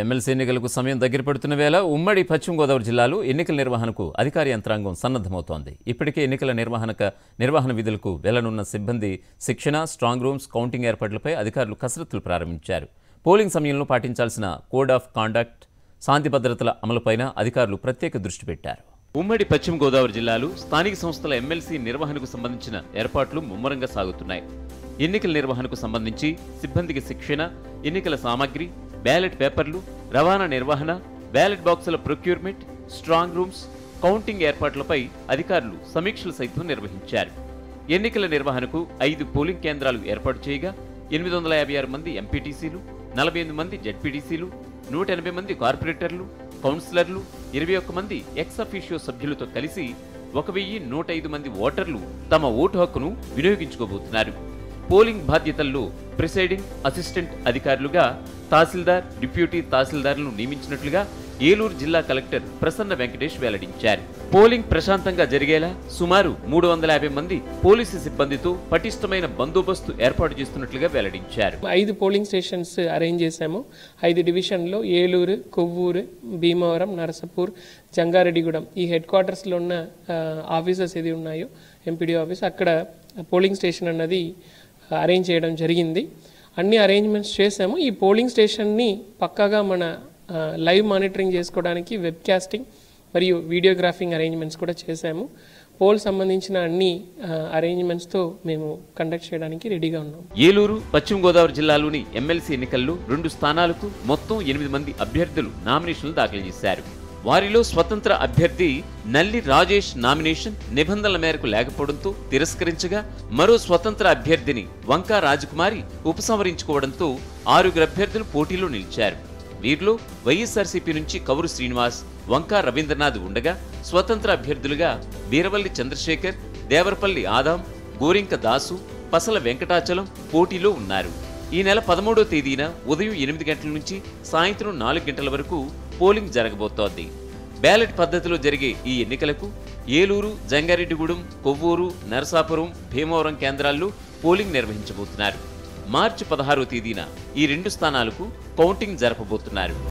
MLC ఎన్నికలకు సమయం దగ్గర పడుతున్న వేళ ఉమ్మడి పశ్చిమ గోదావరి జిల్లాలో ఎన్నికల నిర్వహణకు అధికార యంత్రాంగం సన్నద్ధమవుతోంది ఇప్పటికే ఎన్నికల నిర్వహణక నిర్వహణ విధులకు వెళ్లనున్న సిబ్బంది శిక్షణ స్ట్రాంగ్ రూమ్స్ కౌంటింగ్ ఏర్పాట్లపై అధికారులు కసరత్తులు ప్రారంభించారు పోలింగ్ సమయంలో పాటించాల్సిన కోడ్ ఆఫ్ కాండక్ట్ శాంతి భద్రతల అమలుపైన అధికారులు ప్రత్యేక దృష్టి పెట్టారు ఉమ్మడి పశ్చిమ గోదావరి జిల్లాలో స్థానిక సంస్థల ఎమ్మెల్సీ నిర్వహణకు సంబంధించిన ఏర్పాట్లు ముమ్మరంగా సాగుతున్నాయి ఎన్నికల నిర్వహణకు సంబంధించి సిబ్బందికి శిక్షణ ఎన్నికల సామాగ్రి బ్యాలెట్ పేపర్లు రవాణా నిర్వహణ బ్యాలెట్ బాక్సుల ప్రొక్యూర్మెంట్ స్ట్రాంగ్ రూమ్స్ కౌంటింగ్ ఏర్పాట్లపై అధికారులు సమీక్షలు సైతం నిర్వహించారు ఎన్నికల నిర్వహణకు ఐదు పోలింగ్ కేంద్రాలు ఏర్పాటు చేయగా ఎనిమిది వందల యాభై ఆరు మంది ఎంపీటీసీలు నలభై ఎనిమిది మంది జడ్పీటీసీలు నూట ఎనభై మంది కార్పొరేటర్లు కౌన్సిలర్లు ఇరవై ఒక్క మంది ఎక్స్ అఫీషియో సభ్యులతో కలిసి ఒక వెయ్యి నూట ఐదు మంది ఓటర్లు తమ ఓటు హక్కును వినియోగించుకోబోతున్నారు పోలింగ్ బాధ్యతల్లో ప్రిసైడింగ్ అసిస్టెంట్ అధికారులుగా తహసీల్దార్ డిప్యూటీ తహసీల్దార్లను నియమించినట్లుగా ఏలూరు జిల్లా కలెక్టర్ ప్రసన్న వెంకటేష్ వెల్లడించారు పోలింగ్ ప్రశాంతంగా జరిగేలా సుమారు మూడు వందల యాభై మంది పోలీసు సిబ్బందితో పటిష్టమైన బందోబస్తు ఏర్పాటు చేస్తున్నట్లుగా వెల్లడించారు ఐదు పోలింగ్ స్టేషన్స్ అరేంజ్ చేశాము ఐదు డివిజన్లో ఏలూరు కొవ్వూరు భీమవరం నరసపూర్ జంగారెడ్డిగూడెం ఈ హెడ్ క్వార్టర్స్లో ఉన్న ఆఫీసెస్ ఏది ఉన్నాయో ఎంపీడీ ఆఫీస్ అక్కడ పోలింగ్ స్టేషన్ అన్నది అరేంజ్ చేయడం జరిగింది అన్ని అరేంజ్మెంట్స్ చేసాము ఈ పోలింగ్ స్టేషన్ని పక్కాగా మన లైవ్ మానిటరింగ్ చేసుకోవడానికి వెబ్ కాస్టింగ్ మరియు వీడియోగ్రాఫింగ్ అరేంజ్మెంట్స్ కూడా చేశాము పోల్ సంబంధించిన అన్ని అరేంజ్మెంట్స్తో మేము కండక్ట్ చేయడానికి రెడీగా ఉన్నాం ఏలూరు పశ్చిమ గోదావరి జిల్లాలోని ఎమ్మెల్సీ ఎన్నికల్లో రెండు స్థానాలకు మొత్తం ఎనిమిది మంది అభ్యర్థులు నామినేషన్లు దాఖలు చేశారు వారిలో స్వతంత్ర అభ్యర్థి నల్లి రాజేష్ నామినేషన్ నిబంధనల మేరకు లేకపోవడంతో తిరస్కరించగా మరో స్వతంత్ర అభ్యర్థిని వంకా రాజకుమారి ఉపసంహరించుకోవడంతో ఆరుగురు అభ్యర్థులు పోటీలో నిలిచారు వీరిలో వైఎస్ఆర్సీపీ నుంచి కౌరు శ్రీనివాస్ వంకా రవీంద్రనాథ్ ఉండగా స్వతంత్ర అభ్యర్థులుగా వీరవల్లి చంద్రశేఖర్ దేవరపల్లి ఆదాం గోరింక దాసు పసల వెంకటాచలం పోటీలో ఉన్నారు ఈ నెల పదమూడో తేదీన ఉదయం ఎనిమిది గంటల నుంచి సాయంత్రం నాలుగు గంటల వరకు పోలింగ్ జరగబోతోంది బ్యాలెట్ పద్ధతిలో జరిగే ఈ ఎన్నికలకు ఏలూరు జంగారెడ్డిగూడెం కొవ్వూరు నరసాపురం భీమవరం కేంద్రాల్లో పోలింగ్ నిర్వహించబోతున్నారు మార్చి పదహారో తేదీన ఈ రెండు స్థానాలకు కౌంటింగ్ జరపబోతున్నారు